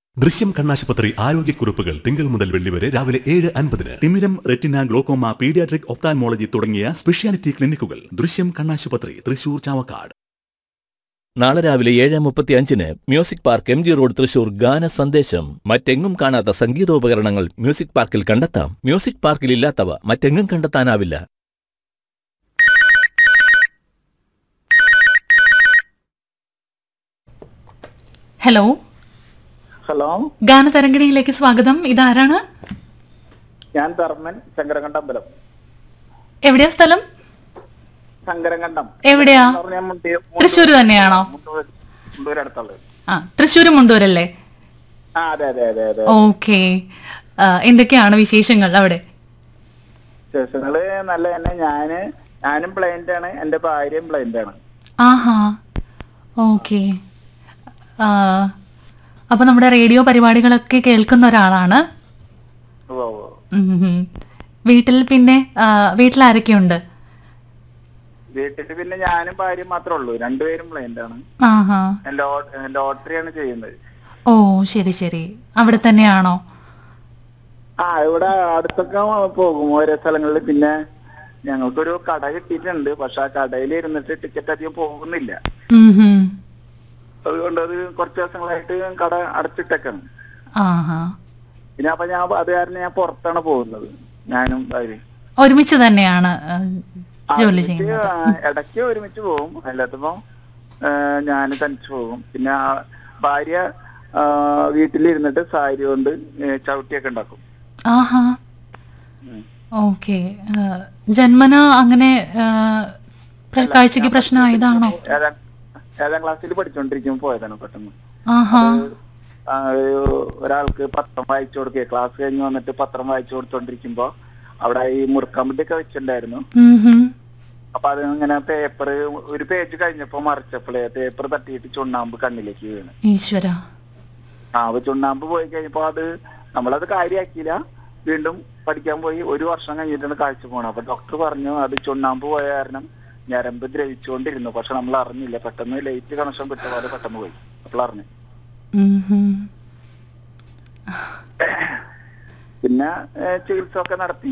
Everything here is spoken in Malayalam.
ദൃശ്യം കണ്ണാശുപത്രി ആരോഗ്യക്കുറിപ്പുകൾ തിങ്കൾ മുതൽ വെള്ളി വരെ രാവിലെ ഏഴ് അൻപതിന് തിമിരം റെറ്റിന ഗ്ലോക്കോമ പീഡിയാട്രിക് ഒപ്താൻമോളജി തുടങ്ങിയ സ്പെഷ്യാലിറ്റി ക്ലിനിക്കുകൾ ദൃശ്യം കണ്ണാശുപത്രി തൃശൂർ ചാവക്കാട് നാളെ രാവിലെ ഏഴ് മുപ്പത്തി അഞ്ചിന് music park M G road Thrissur ഗാന സന്ദേശം മറ്റെങ്ങും കാണാത്ത സംഗീതോപകരണങ്ങൾ മ്യൂസിക് പാർക്കിൽ കണ്ടെത്താം മ്യൂസിക് പാർക്കിൽ ഇല്ലാത്തവ മറ്റെങ്ങും കണ്ടെത്താനാവില്ല ഹലോ ഹലോ ഗാനതരംഗിണിയിലേക്ക് സ്വാഗതം ഇതാരാണ് ഞാൻ ധർമ്മൻ ശങ്കരകണ്ഠമ്പലം എവിടെയാ സ്ഥലം ശങ്കരകണ്ഠം എവിടെയാ എന്ന് പറഞ്ഞാൽ മുണ്ടി- മുണ്ടൂർ- തൃശ്ശൂര് തന്നെയാണോ മുണ്ടൂർ മുണ്ടൂർ അടുത്തുള്ളത് ആ തൃശ്ശൂര് മുണ്ടൂരല്ലേ ആ അതെ അതെ അതെ അതെ ഓക്കെ എന്തൊക്കെയാണ് വിശേഷങ്ങൾ അവിടെ സ്റ്റേഷനുകള് നല്ല തന്നെ ഞാന് ഞാനും ബ്ലൈൻഡ് ആണ് എന്റെ ഭാര്യയും ബ്ലൈൻഡ് ആണ് ആഹാ ഓക്കെ അപ്പൊ നമ്മുടെ റേഡിയോ പരിപാടികളൊക്കെ കേൾക്കുന്ന ഒരാളാണ് ഉവ്വ് ഉവ്വ്. ഉം ഉം. വീട്ടിൽ പിന്നെ ആ, വീട്ടിൽ ആരൊക്കെയുണ്ട് വീട്ടില് പിന്നെ ഞാനും ഭാര്യയും മാത്രമേ ഉള്ളൂ രണ്ടുപേരും ബ്ലൈൻഡ് ആണ് ആഹാ ലോട്ടറിയാണ് ചെയ്യുന്നത് ഓ ശരി ശരി അവിടെ തന്നെയാണോ ആ ഇവിടെ അടുത്തൊക്കെ പോകും ഓരോ സ്ഥലങ്ങളിൽ പിന്നെ ഞങ്ങൾക്കൊരു കട കിട്ടിയിട്ടുണ്ട് പക്ഷെ ആ കടയിൽ ഇരുന്നിട്ട് ടിക്കറ്റ് അധികം പോകുന്നില്ല ഉം ഉം. അതുകൊണ്ട് അത് കുറച്ച് ദിവസങ്ങളായിട്ട് കട അടച്ചിട്ടേക്കാണ് ആഹാ പിന്നെ അപ്പൊ ഞാൻ അത് കാരണം ഞാൻ പുറത്താണ് പോകുന്നത് ഞാനും ഭാര്യയും ഒരുമിച്ച് തന്നെയാണ് ആ, ആ, ജോലി ഒരുമിച്ച് ചെയ്യുന്നത് ആ, ഇടയ്ക്ക് ഒരുമിച്ച് പോകും അല്ലാത്തപ്പോ ഞാൻ തനിച്ച് പോകും പിന്നെ ആ ഭാര്യ ആ, വീട്ടിലിരുന്നിട്ട് സാരി കൊണ്ട് ഏ, ചവിട്ടിയൊക്കെ ഉണ്ടാക്കും ആഹാ ഉം. ഓക്കെ ജന്മന അങ്ങനെ ആ, പ്ര- കാഴ്ചക്ക് പ്രശ്നമായതാണോ ഏഴാം ഏഴാം ക്ലാസ്സിൽ പഠിച്ചോണ്ടിരിക്കുമ്പോൾ പോയതാണ് പെട്ടെന്ന് ആഹാ ആ, ഒരു- ഒരാൾക്ക് പത്രം വായിച്ചു കൊടുക്കുക ക്ലാസ് കഴിഞ്ഞ് വന്നിട്ട് പത്രം വായിച്ചു കൊടുത്തോണ്ടിരിക്കുമ്പോ അവിടെ ഈ മുറുക്കാമ്പട്ടിയൊക്കെ വെച്ചിട്ടുണ്ടായിരുന്നു ഉം ഹും. അപ്പൊ അത് ഇങ്ങനെ പേപ്പർ ഒരു പേജ് കഴിഞ്ഞപ്പോ മറിച്ചപ്പോഴേ പേപ്പർ തട്ടിയിട്ട് ചുണ്ണാമ്പ് കണ്ണിലേക്ക് വീണ് ഈശ്വര ആ അപ്പൊ ചുണ്ണാമ്പ് പോയി കഴിഞ്ഞപ്പോ അത് നമ്മളത് കാര്യമാക്കിയില്ല വീണ്ടും പഠിക്കാൻ പോയി ഒരു വർഷം കഴിഞ്ഞിട്ടാണ് കാഴ്ച പോണത് അപ്പൊ ഡോക്ടർ പറഞ്ഞു അത് ചുണ്ണാമ്പ് പോയ കാരണം ഞരമ്പ് ദ്രവിച്ചുകൊണ്ടിരുന്നു പക്ഷെ നമ്മൾ അറിഞ്ഞില്ല പെട്ടെന്ന് ലൈറ്റ് കണക്ഷൻ വിട്ട പോലെ പെട്ടെന്ന് പോയി അപ്പോൾ അറിഞ്ഞു ഉം ഹും. പിന്നെ ഏഹ്, ചികിത്സ ഒക്കെ നടത്തി